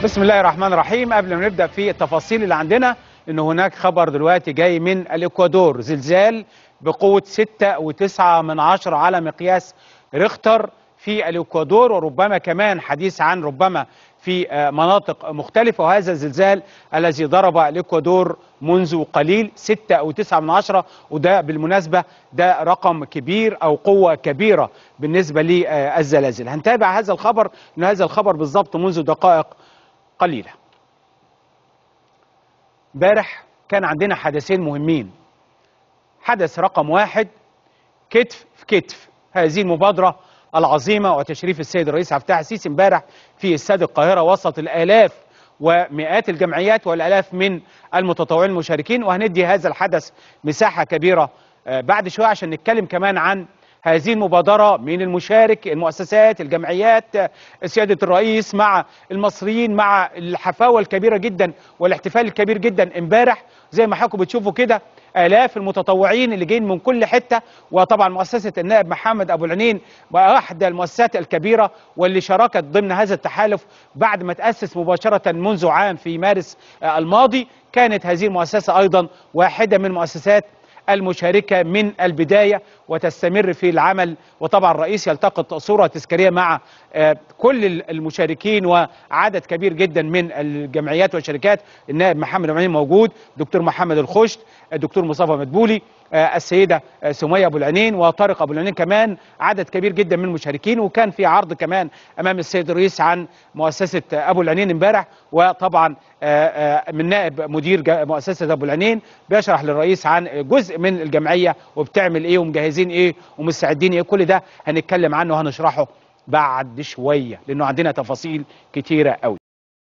بسم الله الرحمن الرحيم قبل ما نبدا في التفاصيل اللي عندنا ان هناك خبر دلوقتي جاي من الاكوادور زلزال بقوه 6.9 من عشرة على مقياس ريختر في الاكوادور وربما كمان حديث عن ربما في آه، مناطق مختلفه وهذا الزلزال الذي ضرب الاكوادور منذ قليل 6.9 من عشرة وده بالمناسبه ده رقم كبير او قوه كبيره بالنسبه للزلازل هنتابع هذا الخبر ان هذا الخبر بالضبط منذ دقائق قليله امبارح كان عندنا حدثين مهمين حدث رقم واحد كتف في كتف هذه المبادرة العظيمة وتشريف السيد الرئيس عبد الفتاح السيسي امبارح في استاد القاهرة وسط الآلاف ومئات الجمعيات والآلاف من المتطوعين المشاركين وهندي هذا الحدث مساحة كبيرة آه، بعد شوية عشان نتكلم كمان عن هذه المبادرة من المشارك المؤسسات الجمعيات آه، سيادة الرئيس مع المصريين مع الحفاوة الكبيرة جدا والاحتفال الكبير جدا امبارح زي ما حضراتكم بتشوفوا كده آلاف المتطوعين اللي جايين من كل حتة وطبعا مؤسسة النائب محمد أبو العنين وأحدى المؤسسات الكبيرة واللي شاركت ضمن هذا التحالف بعد ما تأسس مباشرة منذ عام في مارس آه، الماضي كانت هذه المؤسسة أيضا واحدة من المؤسسات المشاركة من البداية وتستمر في العمل وطبعا الرئيس يلتقط صورة تذكارية مع آه، كل المشاركين وعدد كبير جدا من الجمعيات والشركات النائب محمد أمين موجود دكتور محمد الخشت الدكتور مصطفى مدبولي آه، السيدة آه، سمية أبو العنين وطارق أبو العنين كمان عدد كبير جدا من المشاركين وكان في عرض كمان أمام السيد الرئيس عن مؤسسة آه، أبو العنين امبارح وطبعا آه، آه، من نائب مدير جا- مؤسسة أبو العنين بيشرح للرئيس عن جزء من الجمعية وبتعمل إيه ومجهزين إيه ومستعدين إيه كل ده هنتكلم عنه وهنشرحه بعد شوية لأنه عندنا تفاصيل كتيرة قوي